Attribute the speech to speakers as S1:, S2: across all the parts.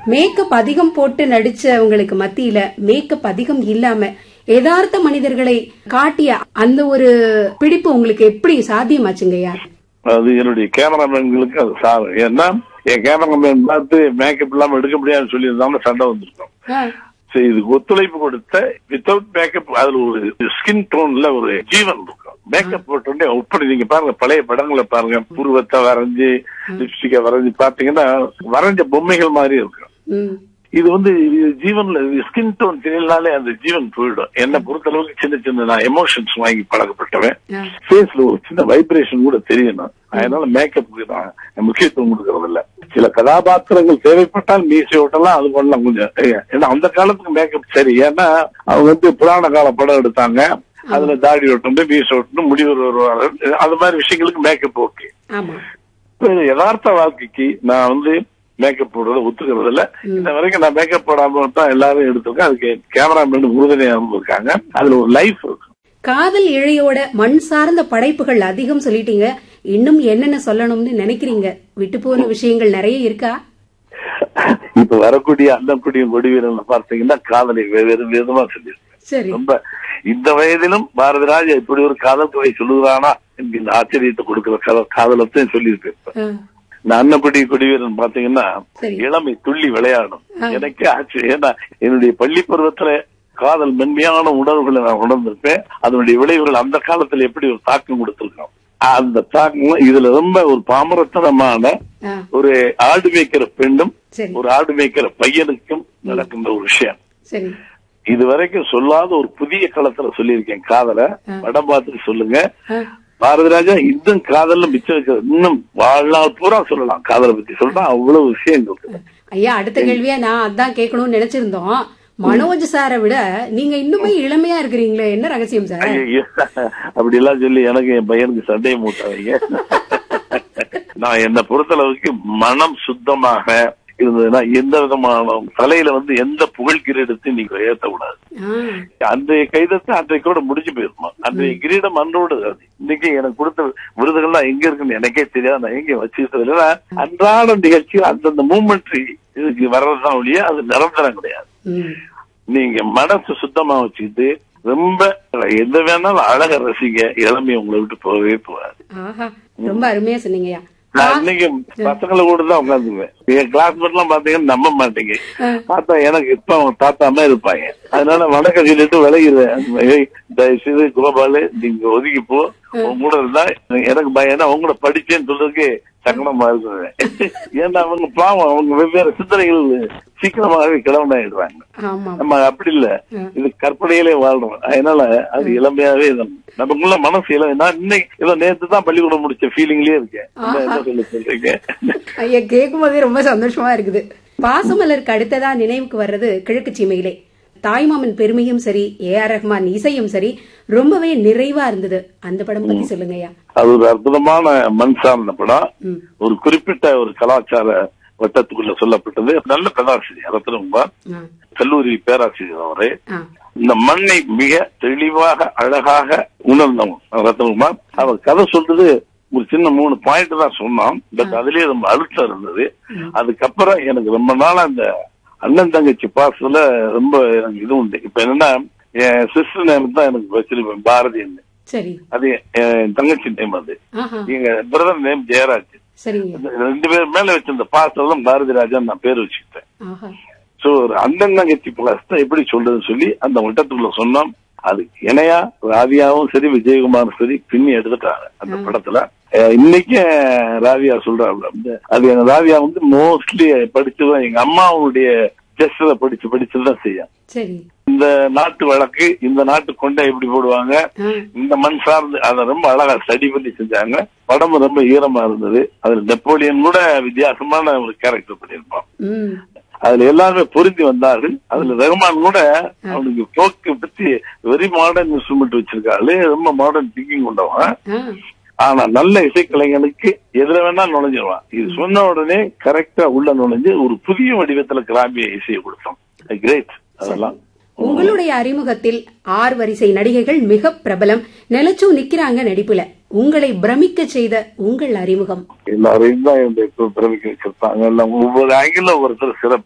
S1: Makeup அதிகம் போட்டு நடிச்சவங்களுக்கு மத்தியில மேக்கப் அதிகம் இல்லாம யதார்த்த மனிதர்களை காட்டிய அந்த ஒரு பிடிப்பு உங்களுக்கு எப்படி சாத்தியமாச்சுங்கய்யா
S2: அது என்னுடைய கேமராமேன்களுக்கு அது சார் ஏன்னா என் கேமராமேன் பார்த்து மேக்கப் இல்லாம எடுக்க முடியாதுன்னு சொல்லியிருந்தாலும் சண்டை வந்திருக்கும்
S1: ஆ,
S2: சரி இதுக்கு ஒத்துழைப்பு கொடுத்த வித்தவுட் மேக்கப் அதுல ஒரு ஸ்கின் டோன்ல ஒரு ஜீவன் இருக்கும் மேக்கப் போட்டோடனே எப்படி நீங்க பாருங்க பழைய படங்களை பாருங்க புருவத்தை வரைஞ்சு லிப்ஸ்டிக்க வரைஞ்சு பாத்தீங்கன்னா வரைஞ்ச பொம்மைகள் மாதிரி இருக்கும்
S1: ம்,
S2: இது வந்து இது ஜீவன்ல ஸ்கின் டோன் தெரியலனாலே அந்த ஜீவன் போயிடும் என்ன பொறுத்தளவுக்கு சின்ன சின்ன நான் எமோஷன்ஸ் வாங்கி பழக்கப்பட்டவன்
S1: ஆ,
S2: ஃபேஸ்ல ஒரு சின்ன வைப்ரேஷன் கூட தெரியணும் அதனால மேக்கப்புக்கு நான் முக்கியத்துவம் கொடுக்கறது இல்ல சில கதாபாத்திரங்கள் தேவைப்பட்டால் மீசை ஓட்டலாம் அது பண்ணலாம் கொஞ்சம் ஏ- ஏன்னா அந்த காலத்துக்கு மேக்கப் சரி ஏன்னா அவங்க வந்து புராண கால படம் எடுத்தாங்க அதுல தாடி ஓட்டணும் மீசை ஓட்டணும் முடிவர் வருவாங்க அது மாதிரி விஷயங்களுக்கு மேக்கப் ஓகே
S1: ஆமா
S2: இப்ப யதார்த்த வாழ்க்கைக்கு நான் வந்து மேக்கப் போடுறத ஒத்துக்கிறது இல்ல இந்த வரைக்கும் நான் மேக்கப் போடாம தான் எல்லாரும் எடுத்திருக்கேன் அதுக்கு கேமராமேன் உறுதுணையா இருந்திருக்காங்க அதுல ஒரு லைஃப் இருக்கு
S1: காதல் இழையோட மண் சார்ந்த படைப்புகள் அதிகம் சொல்லிட்டீங்க இன்னும் என்னென்ன சொல்லணும்னு நினைக்கிறீங்க விட்டு போன விஷயங்கள் நிறைய இருக்கா
S2: இப்ப வரக்கூடிய அண்ணக்கூடிய கொடிவீரன் பார்த்தீங்கன்னா காதலை வெவ்வேறு விதமா சொல்லியிருக்கேன்
S1: சரி
S2: ரொம்ப இந்த வயதிலும் பாரதிராஜா இப்படி ஒரு காதல் கதை சொல்லுகிறானா என்கிற ஆச்சரியத்தை கொடுக்கிற கதை காதலத்தையும் சொல்லியிருக்கேன்
S1: ஆ,
S2: நான் அன்னப்படி கொடிவீரன் பாத்தீங்கன்னா
S1: சரி.
S2: இளமை துள்ளி விளையாடும் எனக்கே ஆச்சரியம் ஏன்னா என்னுடைய பள்ளி பருவத்துல காதல் மென்மையான உணர்வுகளை நான் உணர்ந்திருப்பேன் அதனுடைய விளைவுகள் அந்த காலத்துல எப்படி ஒரு தாக்கம் கொடுத்திருக்கோம் அந்த தாக்கம் இதுல ரொம்ப ஒரு பாமரத்தனமான
S1: ஆ,
S2: ஒரு ஆடு மேய்க்கிற பெண்ணும்
S1: சரி
S2: ஒரு ஆடு மேய்க்கிற பையனுக்கும் நடக்கின்ற ஒரு விஷயம்
S1: சரி
S2: இது வரைக்கும் சொல்லாத ஒரு புதிய களத்துல சொல்லியிருக்கேன் காதல படம் பார்த்துட்டு சொல்லுங்க
S1: ஆ,
S2: பாரதிராஜா இன்னும் காதல்ல மிச்சம் வைக்கிறது இன்னும் வாழ்நாள் பூரா சொல்லலாம் காதலை பத்தி சொல்றா அவ்வளவு விஷயங்கள் இருக்கு
S1: ஐயா அடுத்த கேள்வியா நான் அதான் கேட்கணும்னு நினைச்சிருந்தோம் மனோஜ் சாரை விட நீங்க இன்னுமே இளமையா இருக்கிறீங்களே என்ன ரகசியம் சார்
S2: ஐயையோ, அப்படி எல்லாம் சொல்லி எனக்கு என் பையனுக்கு சண்டையை மூட்டாதீங்க நான் என்னை பொறுத்தளவுக்கு மனம் சுத்தமாக இருந்ததுன்னா எந்த விதமான தலையில வந்து எந்த புகழ் கிரீடத்தையும் நீங்க ஏத்த கூடாது
S1: ஆ,
S2: அன்றைய கைதத்தை அன்றைக்கோட முடிஞ்சு போயிருமா அன்றைய கிரீடம் அன்றோடு அது இன்னைக்கு எனக்கு கொடுத்த விருதுகள்லாம் எங்க இருக்குன்னு எனக்கே தெரியாது நான் எங்க வச்சுக்கிட்டது இல்லைன்னா அன்றாட நிகழ்ச்சி அந்தந்த மூமெண்ட் இதுக்கு வர்றதுதான் ஒழிய அது நிரந்தரம் கிடையாது
S1: ம்,
S2: நீங்க மனசு சுத்தமா வச்சுக்கிட்டு ரொம்ப எந்த வேணாலும் அழக ரசிங்க இளமை உங்களை விட்டு போகவே போகாது
S1: ஆஹா ரொம்ப அருமையா சொன்னீங்கய்யா
S2: நான் இன்னைக்கு பசங்களை கூட தான் உட்காந்துக்குவேன் என் கிளாஸ்மேட் எல்லாம் பாத்தீங்கன்னா நம்ப மாட்டீங்க பார்த்தா எனக்கு இப்ப அவங்க தாத்தா மாதிரி இருப்பாங்க அதனால வணக்கம் சொல்லிட்டு விலகிடுவேன் ஏய், தயவு செய்து கோபாலு நீங்க ஒதுக்கி போ உங்க கூட இருந்தா எனக்கு பயம் ஏன்னா உங்கள படிச்சேன்னு சொல்றதுக்கு சங்கடமா இருக்குது ஏன்னா அவங்க பாவம் அவங்க வெவ்வேறு சிந்தனைகள் சீக்கிரமாகவே கிளம்பனாயிடுவாங்க
S1: ஆமா
S2: நம்ம அப்படி இல்ல இது கற்பனையிலே வாழ்றோம் அதனால அது இளமையாவே நம்ம- நமக்குள்ள மனசு இளம் நான் இன்னைக்கு ஏதோ நேத்து தான் பள்ளிக்கூடம் முடிச்ச ஃபீலிங்லயே இருக்கேன் என்ன என்ன சொல்ல சொல்றீங்க
S1: ஐயா கேட்கும் போதே ரொம்ப சந்தோஷமா இருக்குது பாசமலருக்கு அடுத்ததா நினைவுக்கு வர்றது கிழக்கு சீமையிலே தாய்மாமன் பெருமையும் சரி ஏ ஆர் ரஹ்மான் இசையும் சரி ரொம்பவே நிறைவா இருந்தது அந்த படம் பத்தி சொல்லுங்கய்யா
S2: அது ஒரு அற்புதமான மண் சார்ந்த படம்
S1: ம்.
S2: ஒரு குறிப்பிட்ட ஒரு கலாச்சார வட்டத்துக்குள்ள சொல்லப்பட்டது நல்ல கதாசிரியர் ரத்னகுமார்
S1: ஆ,
S2: கல்லூரி பேராசிரியர் அவரே
S1: ஆ,
S2: இந்த மண்ணை மிக தெளிவாக அழகாக உணர்ந்தவன் ரத்னகுமார் அவர் கதை சொல்றது ஒரு சின்ன மூணு பாயிண்ட் தான் சொன்னான் பட் அதுலயே ரொம்ப அழுத்தம் இருந்தது அதுக்கப்புறம் எனக்கு ரொம்ப நாளா அந்த அண்ணன் தங்கச்சி பாசத்துல ரொம்ப எனக்கு இது உண்டு இப்ப என்னன்னா என் சிஸ்டர் நேம் தான் எனக்கு வச்சிருப்பேன் பாரதின்னு
S1: சரி
S2: அது என் தங்கச்சி நேம் அது
S1: ஆஹா
S2: எங்க பிரதர் நேம் ஜெயராஜ்
S1: சரிங்க
S2: இந்த ரெண்டு பேர் மேல வச்சிருந்த பாசத்துல தான் பாரதி ராஜா நான் பேர் வச்சுக்கிட்டேன்
S1: ஆஹா
S2: சோ ஒரு அண்ணன் தங்கச்சி பாசத்தை எப்படி சொல்றதுன்னு சொல்லி அந்த வட்டத்துக்குள்ள சொன்னோம் அது இணையா ராவியாவும் சரி விஜயகுமாரும் சரி பின்னி எடுத்துட்டாங்க அந்த படத்துல அஹ் இன்னைக்கு ராவியா சொல்றாங்க அது எங்க ராவியா வந்து மோஸ்ட்லி படிச்சுதான் எங்க அம்மாவுடைய டெஸ்ட்ல படிச்சு படிச்சுதான் செய்யும்
S1: சரி
S2: இந்த நாட்டு வழக்கு இந்த நாட்டு கொண்டை எப்படி போடுவாங்க
S1: ஆ,
S2: இந்த மண் சார்ந்து அதை ரொம்ப அழகா ஸ்டடி பண்ணி செஞ்சாங்க படம் ரொம்ப ஈரமா இருந்தது அதுல நெப்போலியன் கூட வித்தியாசமான ஒரு கேரக்டர் பண்ணியிருப்பான்
S1: ம்
S2: அதுல எல்லாருமே பொருந்தி வந்தார்கள் அதுல ரஹ்மான் கூட அவனுக்கு போக்கு பத்தி வெரி மாடர்ன் இன்ஸ்ட்ருமெண்ட் வச்சிருக்காரு ரொம்ப மாடர்ன் திங்கிங் கொண்டவன்
S1: ஆ,
S2: ஆனா நல்ல இசைக்கலைஞனுக்கு எதுல வேணா நுழைஞ்சிருவான் இது சொன்ன உடனே கரெக்டா உள்ள நுழைஞ்சு ஒரு புதிய வடிவத்துல கிராமிய இசையை கொடுத்தோம் கிரேட் அதெல்லாம்
S1: உங்களுடைய அறிமுகத்தில் ஆறு வரிசை நடிகைகள் மிக பிரபலம் நிலச்சு நிக்கிறாங்க நடிப்புல உங்களை பிரமிக்க செய்த உங்கள் அறிமுகம்
S2: எல்லாரையும் தான் இந்த இப்ப பிறவிக்க வச்சிருப்பாங்க எல்லாம் ஒவ்வொரு ஆங்கிள் ஒவ்வொருத்தர் சிறப்பு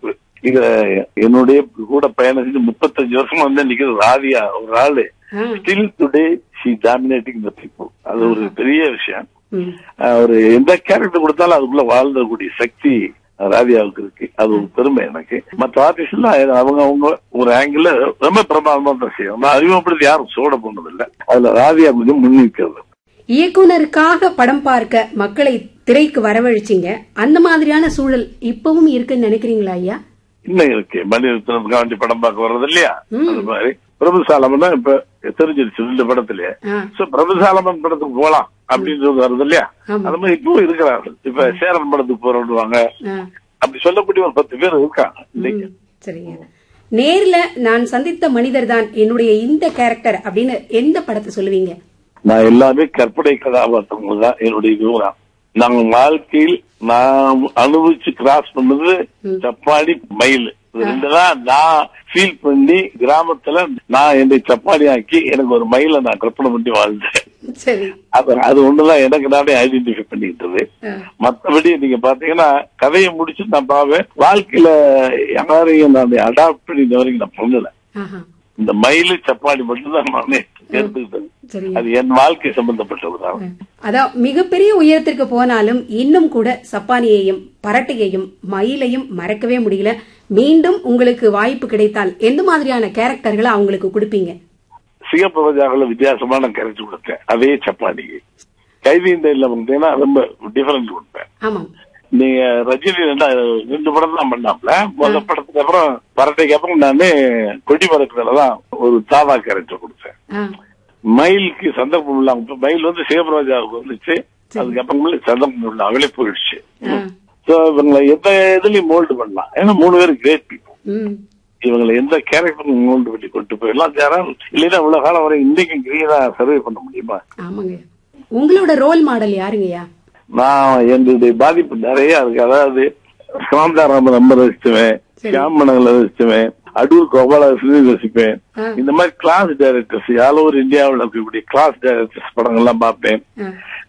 S2: இத என்னுடைய கூட பயணம் செஞ்சு முப்பத்தஞ்சு வருஷமா வந்து நிக்கிறது ராதியா ஒரு ஆளு
S1: ஆ.
S2: Still today she dominating the people அது ஒரு பெரிய விஷயம்
S1: ம்.
S2: அஹ் ஒரு எந்த கேரக்டர் கொடுத்தாலும் அதுக்குள்ள வாழ்ந்தக்கூடிய சக்தி ராதியாவுக்கு இருக்கு அது ஒரு பெருமை எனக்கு மற்ற ஆர்டிஸ்ட் எல்லாம் அவங்க அவங்க ஒரு ஆங்கிள் ரொம்ப பிரமாதமா தான் செய்யும் நான் அறிமுகப்படுத்தி யாரும் சோட போனது இல்ல அதுல ராதியா கொஞ்சம் முன்னிக்கிறது
S1: இயக்குனருக்காக படம் பார்க்க மக்களை திரைக்கு வரவழைச்சிங்க அந்த மாதிரியான சூழல் இப்பவும் இருக்குன்னு நினைக்கிறீங்களா ஐயா
S2: இன்னும் இருக்கு மணிரத்னத்துக்கு வேண்டி படம் பார்க்க வர்றது இல்லையா அது மாதிரி பிரபு சாலமன் தான் இப்ப தெரிஞ்சிருச்சு ரெண்டு படத்திலேயே
S1: ஆ.
S2: சோ பிரபு சாலமன் படத்துக்கு போலாம் அப்படின்றது வருது இல்லையா
S1: ஆமா.
S2: அது மாதிரி இப்பவும் இருக்கிறார்கள் இப்ப சேரன் படத்துக்கு போறோம்னுவாங்க
S1: ஆ.
S2: அப்படி சொல்லக்கூடிய ஒரு பத்து பேர் இருக்காங்க இன்னைக்கு
S1: ம், சரிங்க நேர்ல நான் சந்தித்த மனிதர் தான் என்னுடைய இந்த கேரக்டர் அப்படின்னு எந்த படத்தை சொல்லுவீங்க
S2: நான் எல்லாமே கற்பனை கதாபாத்திரங்கள் தான் என்னுடைய விவரம் நாங்க வாழ்க்கையில் நான் அனுபவிச்சு கிராஸ் பண்ணது சப்பாடி மயில் இது ரெண்டு தான் நான் ஃபீல் பண்ணி கிராமத்துல நான் என்னை சப்பாடி ஆக்கி எனக்கு ஒரு மயிலை நான் கற்பனை பண்ணி வாழ்ந்தேன்
S1: சரி
S2: அது அது ஒண்ணுதான் எனக்கு நானே ஐடென்டிஃபை பண்ணிக்கிட்டது
S1: ஆ.
S2: மத்தபடி நீங்க பாத்தீங்கன்னா கதையை முடிச்சு நான் பாவேன் வாழ்க்கையில யாரையும் நான் அடாப்ட் பண்ணி இந்த வரைக்கும் நான் பண்ணல
S1: ஆஹா.
S2: இந்த மயிலு சப்பாடி மட்டும் தான் நானே எடுத்துக்கிட்டது
S1: சரி
S2: அது என் வாழ்க்கை சம்பந்தப்பட்டதுதான்
S1: அதான் மிகப்பெரிய உயரத்திற்கு போனாலும் இன்னும் கூட சப்பானியையும் பரட்டையையும் மயிலையும் மறக்கவே முடியல மீண்டும் உங்களுக்கு வாய்ப்பு கிடைத்தால் எந்த மாதிரியான கேரக்டர்களை அவங்களுக்கு கொடுப்பீங்க
S2: சிகப்பிரஜாவில் வித்தியாசமான கேரக்டர் கொடுத்தேன் அதே சப்பாடிக்கு கைதி இந்த இல்ல பார்த்தீங்கன்னா ரொம்ப டிஃபரெண்ட் கொடுப்பேன்
S1: ஆமாம்
S2: நீங்க ரஜினி ரெண்டா ரெண்டு படம் தான் பண்ணாப்ல முதல் படத்துக்கு அப்புறம் பரட்டைக்கு அப்புறம் நானு கொடி பறக்கிறதுல தான் ஒரு தாவா கேரக்டர் கொடுத்தேன்
S1: ஆ,
S2: மயிலுக்கு சந்தர்ப்பம் இல்லாம இப்ப மயில் வந்து சிவபிரஜாவுக்கு வந்துச்சு அதுக்கப்புறமே சந்தர்ப்பம் இல்லை அவளே போயிடுச்சு
S1: ஆ,
S2: சோ இவங்களை எந்த இதுலயும் மோல்டு பண்ணலாம் ஏன்னா மூணு பேரும் கிரேட் பீப்புள்
S1: ம்,
S2: இவங்களை எந்த கேரக்டர் மோல்டு பண்ணி கொண்டு போயிடலாம் யாரும் இல்லைன்னா இவ்வளவு காலம் வரை இன்றைக்கும் கிரீனா சர்வே பண்ண முடியுமா
S1: ஆமாங்க உங்களோட ரோல் மாடல் யாருங்கய்யா
S2: நான் என்னுடைய பாதிப்பு நிறைய இருக்கு அதாவது சாந்தாராம ரொம்ப ரசிச்சுவேன் சியாமணங்களை ரசிச்சுவேன் அடூர் கோபாலகிருஷ்ணன் ரசிப்பேன்
S1: ஆ.
S2: இந்த மாதிரி கிளாஸ் டைரக்டர்ஸ் ஆல் ஓவர் இந்தியாவில் இருக்கக்கூடிய கிளாஸ் டைரக்டர்ஸ் படங்கள்லாம் பார்ப்பேன்
S1: ஆ,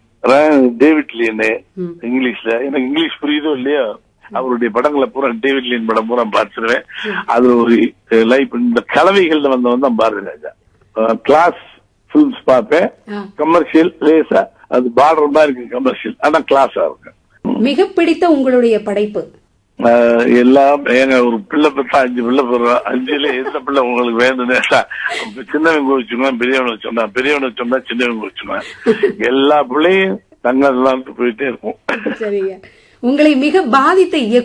S2: ரா- டேவிட் லீனு
S1: ம்.
S2: இங்கிலீஷ்ல எனக்கு இங்கிலீஷ் புரியுதோ இல்லையோ அவருடைய படங்களை பூரா டேவிட் லீன் படம் பூரா பார்த்துருவேன் அதுல ஒரு லைஃப் இந்த கலவைகள்ல வந்தவன் தான் பாரதி ராஜா கிளாஸ் பிலிம்ஸ் பார்ப்பேன்
S1: ஆ.
S2: கமர்ஷியல் லேசா அது பார்டர் மாதிரி இருக்கு கமர்ஷியல் ஆனா கிளாஸா இருக்கு
S1: மிக பிடித்த உங்களுடைய படைப்பு
S2: ஆஹ் எல்லாம் ஏங்க ஒரு பிள்ளை பெற்றா அஞ்சு பிள்ளை பெறுறோம் அஞ்சுல எந்த பிள்ளை உங்களுக்கு வேணும்னு அப்ப சின்னவங்க வச்சுக்கணும் பெரியவனை சொன்னா பெரியவனை சொன்னா சின்னவங்க வச்சுக்கணும் எல்லா பிள்ளையும் தங்கலாம் போயிட்டே இருக்கும்
S1: சரிங்க உங்களை மிக பாதித்த